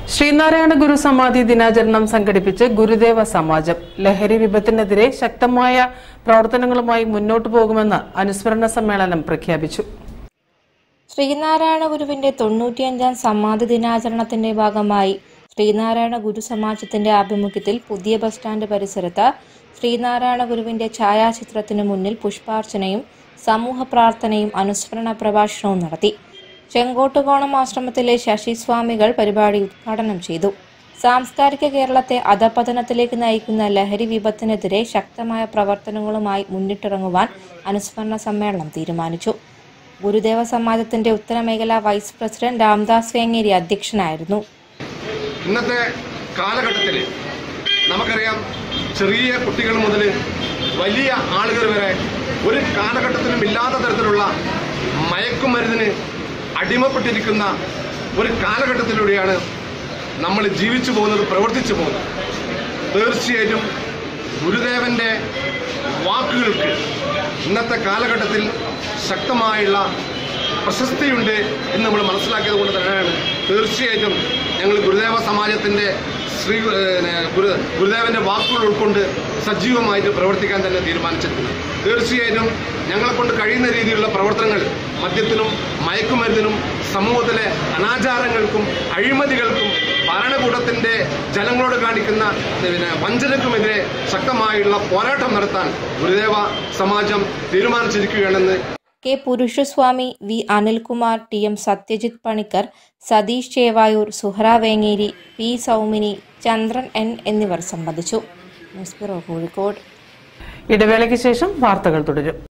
ശ്രീനാരായണ ഗുരു സമാധി ദിനാചരണം സംഘടിപ്പിച്ച് ഗുരുദേവ സമാജം ലഹരി വിപത്തിനെതിരെ ശക്തമായ പ്രവർത്തനങ്ങളുമായി മുന്നോട്ടു പോകുമെന്ന് അനുസ്മരണ സമ്മേളനം പ്രഖ്യാപിച്ചു ശ്രീനാരായണ ഗുരുവിന്റെ തൊണ്ണൂറ്റിയഞ്ചാം സമാധി ദിനാചരണത്തിന്റെ ഭാഗമായി ശ്രീനാരായണ ഗുരു സമാജത്തിന്റെ ആഭിമുഖ്യത്തിൽ പുതിയ ബസ് സ്റ്റാൻഡ് പരിസരത്ത് ശ്രീനാരായണ ഗുരുവിന്റെ ഛായാചിത്രത്തിനു മുന്നിൽ പുഷ്പാർച്ചനയും സമൂഹ പ്രാർത്ഥനയും അനുസ്മരണ പ്രഭാഷണവും നടത്തി ചെങ്കോട്ടുകോണം ആശ്രമത്തിലെ ശശി സ്വാമികൾ പരിപാടി ഉദ്ഘാടനം ചെയ്തു സാംസ്കാരിക കേരളത്തെ അധപതനത്തിലേക്ക് നയിക്കുന്ന ലഹരി വിപത്തിനെതിരെ ശക്തമായ പ്രവർത്തനങ്ങളുമായി മുന്നിട്ടിറങ്ങുവാൻ അനുസ്മരണ സമ്മേളനം തീരുമാനിച്ചു ഗുരുദേവ സമാജത്തിന്റെ ഉത്തരമേഖല വൈസ് പ്രസിഡന്റ് രാംദാസ് വേങ്ങേരി അധ്യക്ഷനായിരുന്നു ഇന്നത്തെ കാലഘട്ടത്തിൽ നമുക്കറിയാം ചെറിയ കുട്ടികൾ മുതൽ വലിയ ആളുകൾ വരെ ഒരു കാലഘട്ടത്തിലും ഇല്ലാത്ത തരത്തിലുള്ള മയക്കുമരുന്നിന് അടിമപ്പെട്ടിരിക്കുന്ന ഒരു കാലഘട്ടത്തിലൂടെയാണ് നമ്മൾ ജീവിച്ചു പോകുന്നത് പ്രവർത്തിച്ചു പോകുന്നത് തീർച്ചയായിട്ടും ഗുരുദേവന്റെ വാക്കുകൾക്ക് ഇന്നത്തെ കാലഘട്ടത്തിൽ ശക്തമായുള്ള പ്രശസ്തിയുണ്ട് എന്ന് നമ്മൾ മനസ്സിലാക്കിയത് കൊണ്ട് തന്നെയാണ് തീർച്ചയായിട്ടും ഞങ്ങൾ ഗുരുദേവ സമാജത്തിന്റെ ശ്രീ ഏഹ്, ഗുരു ഗുരുദേവന്റെ വാക്കുകൾ ഉൾക്കൊണ്ട് സജീവമായിട്ട് പ്രവർത്തിക്കാൻ തന്നെ തീരുമാനിച്ചിട്ടുണ്ട് തീർച്ചയായിട്ടും ഞങ്ങളെ കൊണ്ട് കഴിയുന്ന രീതിയിലുള്ള പ്രവർത്തനങ്ങൾ മദ്യത്തിനും മയക്കുമരുന്നിനും സമൂഹത്തിലെ അനാചാരങ്ങൾക്കും അഴിമതികൾക്കും ഭരണകൂടത്തിന്റെ ജനങ്ങളോട് കാണിക്കുന്ന പിന്നെ വഞ്ചനക്കുമെതിരെ ശക്തമായുള്ള പോരാട്ടം നടത്താൻ ഗുരുദേവ സമാജം തീരുമാനിച്ചിരിക്കുകയാണെന്ന് K Purushaswamy V Anilkumar T M Satyajith Panicker Satheesh Chevayur Suhara Vengeri P Saumini Chandran N എന്നിവർ സംബന്ധിച്ചു ന്യൂസ് ബ്യൂറോ കോഴിക്കോട് ഇടവേളയ്ക്ക് ശേഷം വാർത്തകൾ തുടരും